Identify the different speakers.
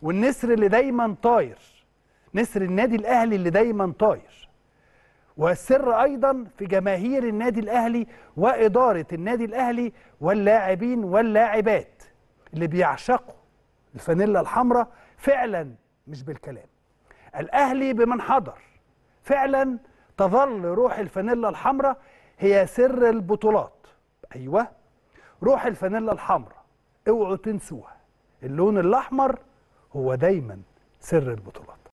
Speaker 1: والنسر اللي دايما طاير نسر النادي الاهلي اللي دايما طاير والسر ايضا في جماهير النادي الاهلي واداره النادي الاهلي واللاعبين واللاعبات اللي بيعشقوا الفانيلا الحمراء فعلا مش بالكلام الاهلي بمن حضر فعلا تظل روح الفانيلا الحمراء هي سر البطولات ايوه روح الفانيلا الحمراء اوعوا تنسوها اللون الاحمر هو دايما سر البطولات